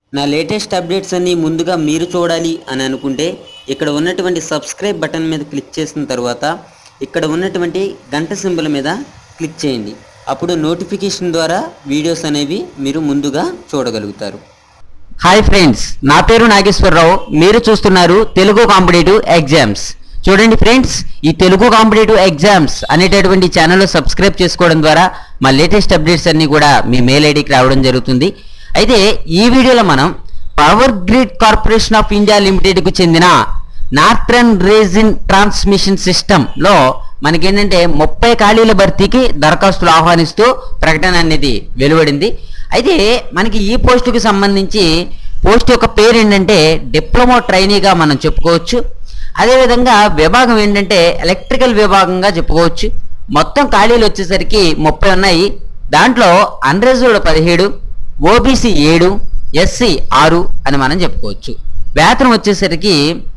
నా latest updates అన్నీ ముందుగా మీరు చూడాలి అని అనుకుంటే ఇక్కడ ఉన్నటువంటి సబ్స్క్రైబ్ బటన్ మీద క్లిక్ చేసిన తర్వాత ఇక్కడ ఉన్నటువంటి గంట సింబల్ మీద క్లిక్ చేయండి అప్పుడు నోటిఫికేషన్ ద్వారా వీడియోస్ అనేవి మీరు ముందుగా చూడగలుగుతారు హాయ్ ఫ్రెండ్స్ నా పేరు నాగేశ్వరరావు మీరు చూస్తున్నారు తెలుగు కాంపిటేటివ్ ఎగ్జామ్స్ చూడండి ఫ్రెండ్స్ ఈ తెలుగు కాంపిటేటివ్ ఎగ్జామ్స్ అనేటటువంటి ఛానల్లో సబ్స్క్రైబ్ చేసుకోవడం ద్వారా మా లేటెస్ట్ అప్డేట్స్ అన్నీ కూడా మీ మెయిల్ ఐడికి రావడం జరుగుతుంది అయితే ఈ వీడియోలో మనం power grid corporation of India లిమిటెడ్కు చెందిన నార్త్రన్ రేజిన్ ట్రాన్స్మిషన్ సిస్టంలో మనకేంటంటే ముప్పై ఖాళీల భర్తీకి దరఖాస్తులు ఆహ్వానిస్తూ ప్రకటన అనేది వెలువడింది అయితే మనకి ఈ పోస్టుకి సంబంధించి పోస్ట్ యొక్క పేరు ఏంటంటే డిప్లొమా ట్రైనీగా మనం చెప్పుకోవచ్చు అదేవిధంగా విభాగం ఏంటంటే ఎలక్ట్రికల్ విభాగంగా చెప్పుకోవచ్చు మొత్తం ఖాళీలు వచ్చేసరికి ముప్పై ఉన్నాయి దాంట్లో అన్రిజర్వ్డ్ పదిహేడు ఓబీసీ ఏడు ఎస్సీ ఆరు అని మనం చెప్పుకోవచ్చు వేతనం వచ్చేసరికి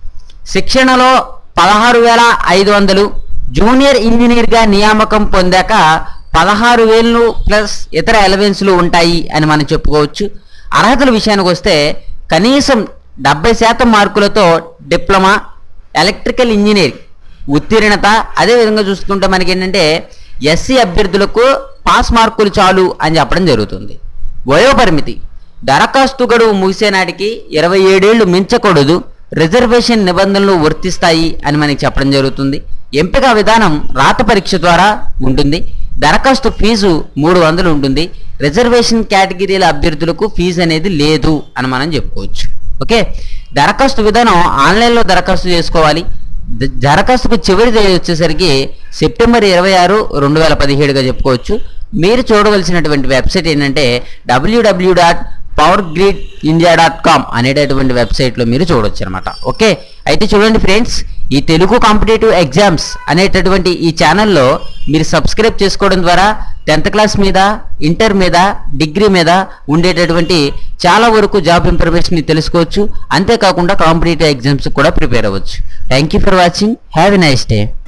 శిక్షణలో పదహారు వేల ఐదు వందలు జూనియర్ ఇంజనీర్గా నియామకం పొందాక పదహారు వేలు ప్లస్ ఇతర ఎలవెన్స్లు ఉంటాయి అని మనం చెప్పుకోవచ్చు అర్హతల విషయానికి వస్తే కనీసం డెబ్బై శాతం మార్కులతో డిప్లొమా ఎలక్ట్రికల్ ఇంజనీర్ ఉత్తీర్ణత అదేవిధంగా చూసుకుంటే మనకి ఏంటంటే ఎస్సీ అభ్యర్థులకు పాస్ మార్కులు చాలు అని చెప్పడం జరుగుతుంది వయోపరిమితి దరఖాస్తు గడువు ముగిసే నాటికి ఇరవై ఏడేళ్లు మించకూడదు రిజర్వేషన్ నిబంధనలు వర్తిస్తాయి అని మనకి చెప్పడం జరుగుతుంది ఎంపిక విధానం రాత పరీక్ష ద్వారా ఉంటుంది దరఖాస్తు ఫీజు మూడు వందలు ఉంటుంది రిజర్వేషన్ కేటగిరీల అభ్యర్థులకు ఫీజు అనేది లేదు అని మనం చెప్పుకోవచ్చు ఓకే దరఖాస్తు విధానం ఆన్లైన్లో దరఖాస్తు చేసుకోవాలి ద- దరఖాస్తుకు చివరి తేదీ వచ్చేసరికి సెప్టెంబర్ ఇరవై ఆరు రెండు వేల పదిహేడుగా చెప్పుకోవచ్చు మీరు చూడవలసినటువంటి వెబ్సైట్ ఏంటంటే W W dot power grid India dot com అనేటటువంటి వెబ్సైట్లో మీరు చూడొచ్చు అనమాట ఓకే అయితే చూడండి ఫ్రెండ్స్ ఈ తెలుగు కాంపిటేటివ్ ఎగ్జామ్స్ అనేటటువంటి ఈ ఛానల్లో మీరు సబ్స్క్రైబ్ చేసుకోవడం ద్వారా టెన్త్ క్లాస్ మీద ఇంటర్ మీద డిగ్రీ మీద ఉండేటటువంటి చాలా వరకు జాబ్ ఇన్ఫర్మేషన్ తెలుసుకోవచ్చు అంతేకాకుండా కాంపిటేటివ్ ఎగ్జామ్స్ కూడా ప్రిపేర్ అవ్వచ్చు thank you for watching have a nice day